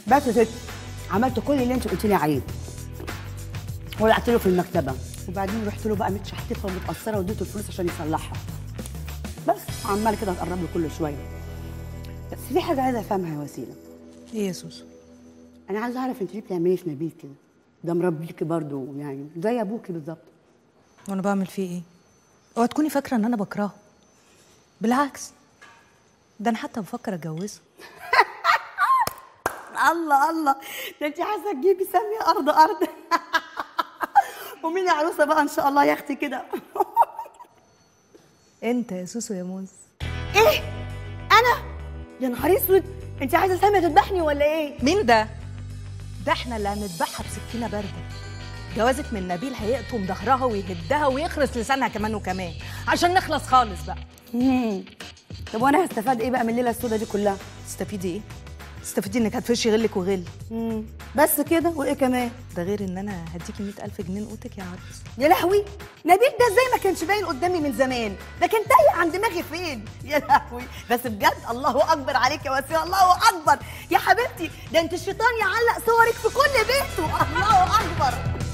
بس يا ست عملت كل اللي انت قلت لي عليه ولعت له في المكتبه وبعدين رحت له بقى متشحتفه ومتاثره واديته الفلوس عشان يصلحها بس عمال كده اتقرب له كل شويه بس في حاجه عايزه افهمها يا وسيله ايه يا سوسو انا عايزه اعرف انت ليه بتعملي في نبيل كده ده مربيكي برضه يعني زي ابوكي بالظبط وانا بعمل فيه ايه اوعى تكوني فاكره ان انا بكرهه بالعكس ده انا حتى بفكر اتجوزه الله الله ده انت عايزه تجيبي ساميه ارض ارض ومين يا عروسه بقى ان شاء الله يا اختي كده انت يا سوسو يا موز ايه انا يا نهار اسود انت عايزه ساميه تذبحني ولا ايه مين ده ده احنا اللي هنذبحها بسكينه بارده جوازك من نبيل هيقطم ظهرها ويهدها ويخرس لسانها كمان وكمان عشان نخلص خالص بقى مم. طب وانا هستفاد ايه بقى من الليله السوداء دي كلها تستفيدي ايه تستفيدي انك هتفشي غلك وغل مم. بس كده وايه كمان ده غير ان انا هديكي 100000 جنيه نقوتك يا عروس يا لهوي نبيل ده ازاي ما كانش باين قدامي من زمان ده كان تايه عن دماغي فين يا لهوي بس بجد الله اكبر عليك يا وسيم الله اكبر يا حبيبتي ده انت الشيطان يعلق صورك في كل بيته الله اكبر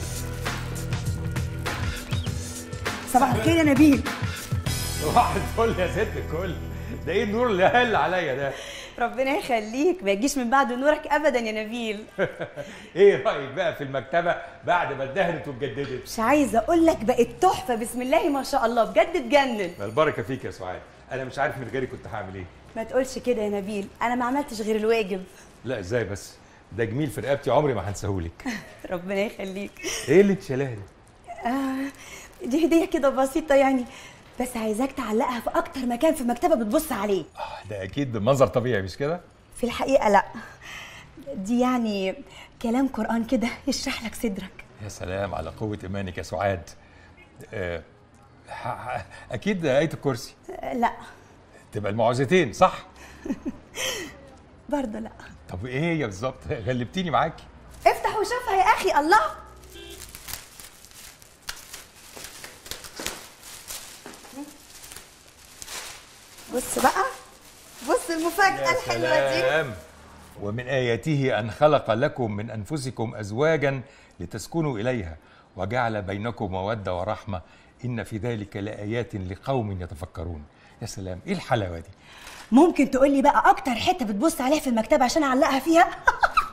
صباح الخير يا نبيل واحد فل يا ست الكل ده ايه النور اللي هل عليا ده ربنا يخليك ما يجيش من بعد نورك ابدا يا نبيل ايه رايك بقى في المكتبه بعد ما اتدهنت واتجددت مش عايزه اقول لك بقت تحفه بسم الله ما شاء الله بجد تجنن ما البركه فيك يا سعاد انا مش عارف من غيري كنت هعمل ايه ما تقولش كده يا نبيل انا ما عملتش غير الواجب لا ازاي بس ده جميل في رقبتي عمري ما هنساهولك ربنا يخليك ايه اللي انت شايلاها دي آه دي هديه كده بسيطه يعني بس عايزاك تعلقها في اكتر مكان في المكتبه بتبص عليه آه، ده اكيد بمنظر طبيعي مش كده في الحقيقه لا دي يعني كلام قران كده يشرح لك صدرك يا سلام على قوه ايمانك يا سعاد آه ح- ح- اكيد ايه الكرسي آه لا تبقى المعوذتين صح برضه لا طب ايه هي بالظبط غلبتيني معاكي افتح وشوفها يا اخي الله بص بقى بص المفاجأة الحلوة دي سلام ومن آياته أن خلق لكم من أنفسكم أزواجا لتسكنوا إليها وجعل بينكم مودة ورحمة إن في ذلك لآيات لقوم يتفكرون يا سلام إيه الحلاوة دي ممكن تقول لي بقى أكتر حتة بتبص عليها في المكتبة عشان أعلقها فيها